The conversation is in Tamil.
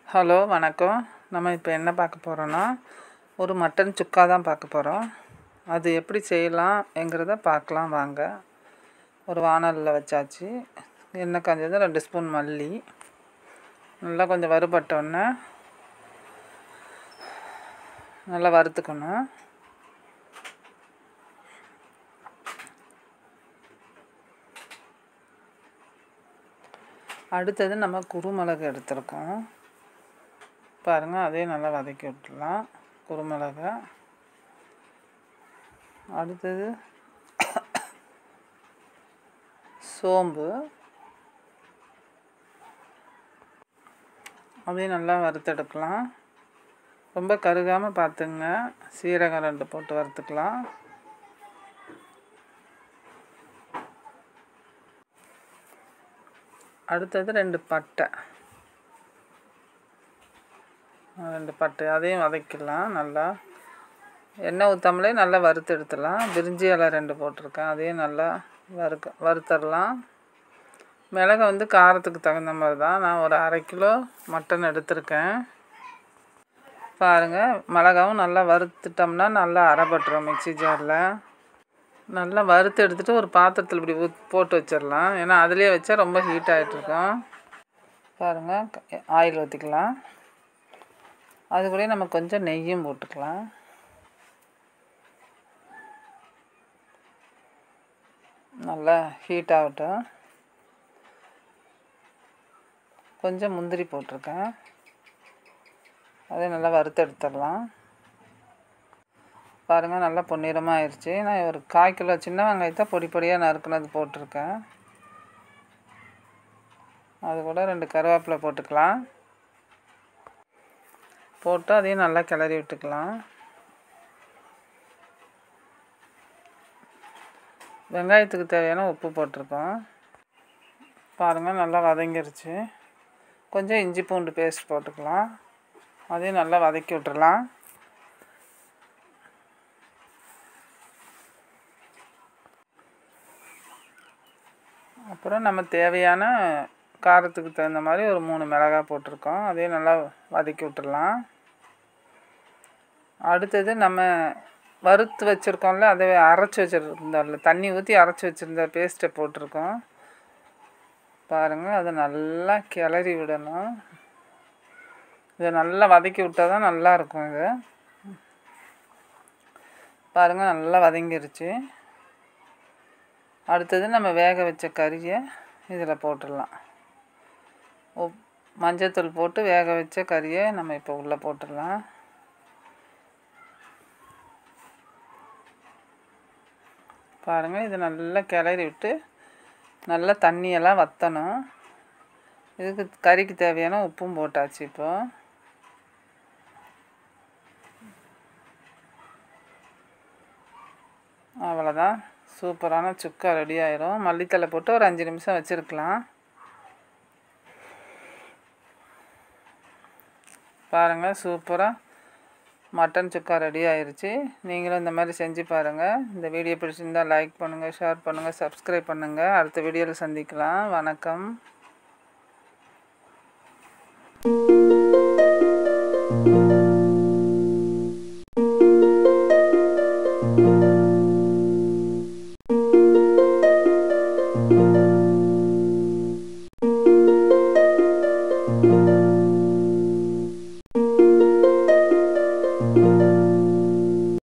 ஹலோ வணக்கம் நம்ம இப்போ என்ன பார்க்க போகிறோன்னா ஒரு மட்டன் சுக்கா தான் பார்க்க போகிறோம் அது எப்படி செய்யலாம்ங்கிறத பார்க்கலாம் வாங்க ஒரு வானலில் வச்சாச்சு எண்ணெய் காஞ்சது ரெண்டு ஸ்பூன் மல்லி நல்லா கொஞ்சம் வறுபட்டோன்னே நல்லா வறுத்துக்கணும் அடுத்தது நம்ம குருமிளகு எடுத்திருக்கோம் பாருங்கள் அதையும் நல்லா வதக்கி விட்டுடலாம் குருமிளகை அடுத்தது சோம்பு அதையும் நல்லா வறுத்தெடுக்கலாம் ரொம்ப கருகாமல் பார்த்துங்க சீரகம் ரெண்டு போட்டு வறுத்துக்கலாம் அடுத்தது ரெண்டு பட்டை ரெண்டு பட்டை அதையும் வதக்கிடலாம் நல்லா எண்ணெய் ஊற்றாமலே நல்லா வறுத்து எடுத்துடலாம் பிரிஞ்சி இலை ரெண்டு போட்டிருக்கேன் அதையும் நல்லா வறுக்க வறுத்தரலாம் மிளகை வந்து காரத்துக்கு தகுந்த மாதிரி தான் நான் ஒரு அரை கிலோ மட்டன் எடுத்திருக்கேன் பாருங்கள் மிளகாவும் நல்லா வறுத்துட்டோம்னா நல்லா அரைப்பட்டுரும் மிக்சி ஜாரில் நல்லா வறுத்து எடுத்துகிட்டு ஒரு பாத்திரத்தில் இப்படி ஊத் போட்டு வச்சிடலாம் ஏன்னா அதுலேயே வச்சா ரொம்ப ஹீட் ஆகிட்ருக்கோம் பாருங்கள் ஆயில் ஊற்றிக்கலாம் அது கூட நம்ம கொஞ்சம் நெய்யும் போட்டுக்கலாம் நல்லா ஹீட் ஆகட்டும் கொஞ்சம் முந்திரி போட்டிருக்கேன் அதை நல்லா வறுத்து எடுத்துடலாம் பாருங்கள் நல்லா பொன்னிறமாக ஆயிடுச்சு நான் ஒரு கால் கிலோ சின்ன வெங்காயத்தை பொடி பொடியாக நறுக்குனது போட்டிருக்கேன் அது கூட ரெண்டு கருவேப்பிலை போட்டுக்கலாம் போட்டு அதையும் நல்லா கிளறி விட்டுக்கலாம் வெங்காயத்துக்கு தேவையான உப்பு போட்டிருக்கோம் பாருங்கள் நல்லா வதங்கிருச்சு கொஞ்சம் இஞ்சி பூண்டு பேஸ்ட் போட்டுக்கலாம் அதையும் நல்லா வதக்கி விட்டுறலாம் அப்புறம் நம்ம தேவையான காரத்துக்கு தகுந்த மாதிரி ஒரு மூணு மிளகாய் போட்டிருக்கோம் அதையும் நல்லா வதக்கி விட்டுடலாம் அடுத்தது நம்ம வறுத்து வச்சுருக்கோம்ல அதை அரைச்சி வச்சுருந்தோம்ல தண்ணி ஊற்றி அரைச்சி வச்சுருந்த பேஸ்ட்டை போட்டிருக்கோம் பாருங்கள் அதை நல்லா கிளறி விடணும் இதை நல்லா வதக்கி விட்டால் தான் நல்லாயிருக்கும் இது பாருங்கள் நல்லா வதங்கிருச்சு அடுத்தது நம்ம வேக வச்ச கறியை இதில் போட்டுடலாம் உப் மஞ்சத்தூள் போட்டு வேக வச்ச கறியை நம்ம இப்போ உள்ளே போட்டுடலாம் பாருங்கள் இது நல்லா கிளறி விட்டு நல்லா தண்ணியெல்லாம் வற்றணும் இதுக்கு கறிக்கு தேவையான உப்பும் போட்டாச்சு இப்போ அவ்வளோதான் சூப்பரான சுக்கா ரெடி ஆயிரும் மல்லித்தலை போட்டு ஒரு அஞ்சு நிமிஷம் வச்சுருக்கலாம் பாருங்கள் சூப்பராக மட்டன் சுக்கா ரெடி ஆயிருச்சு நீங்களும் இந்த மாதிரி செஞ்சு பாருங்கள் இந்த வீடியோ பிடிச்சிருந்தால் லைக் பண்ணுங்கள் ஷேர் பண்ணுங்கள் சப்ஸ்கிரைப் பண்ணுங்கள் அடுத்த வீடியோவில் சந்திக்கலாம் வணக்கம்